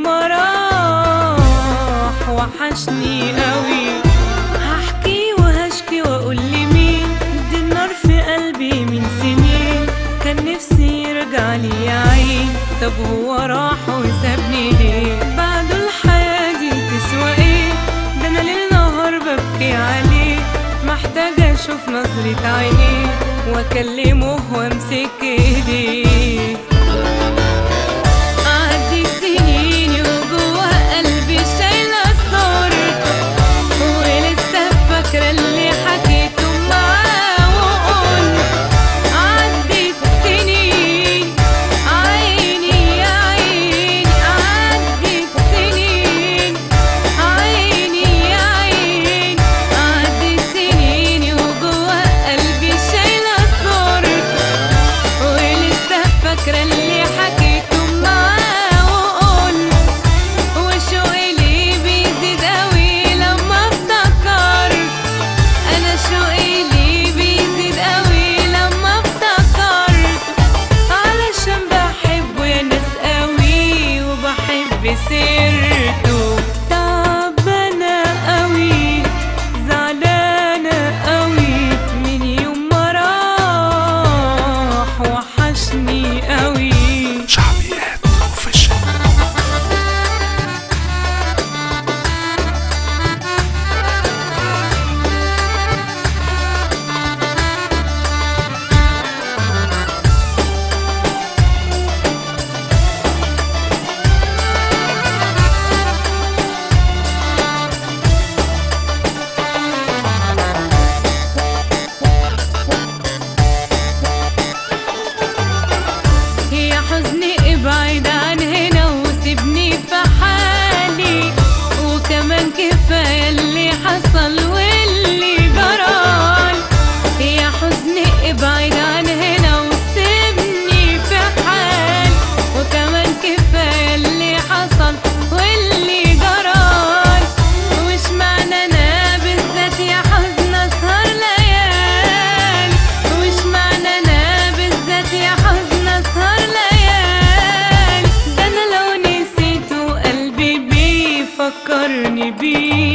ما راح وحشني قوي هحكي وهشكي واقول لمين دي النار في قلبي من سنين كان نفسي يرجع لي يا عين طب هو راح وسابني ليه بعد الحياة دي تسوى ايه ده انا ليل نهار ببكي عليه محتاجة اشوف نظرة عينيه واكلمه وامسك ايديه عدت سنيني وجوا قلبي شايلة صورته ولسه فاكرة اللي حكيته معاه وقلت عدت سنين عيني يا عيني عدت سنين عيني يا عيني عدت سنيني وجوا قلبي شايلة صورته ولسه فاكرة اللي حكيته معاه وقلت وشوقي ليه بيزيد قوي لما افتكرت انا شوقي ليه بيزيد قوي لما افتكرت علشان بحبه يا ناس قوي وبحب سيرته تعبانة قوي زعلانة قوي من يوم ما راح وحشني قوي شعبيات اوفيشال يا حزني ابعد عن هنا وسيبني في حالي وكمان كفاية اللي حصل واللي جرال يا حزني ابعد عن هنا وسيبني في حالي وكمان كفاية اللي حصل واللي جرال وش معنى انا بالذات يا حزن اسهر ليالي وش معنى انا بالذات يا حزن اسهر ليالي ده انا لو نسيته قلبي بيفكرني بيه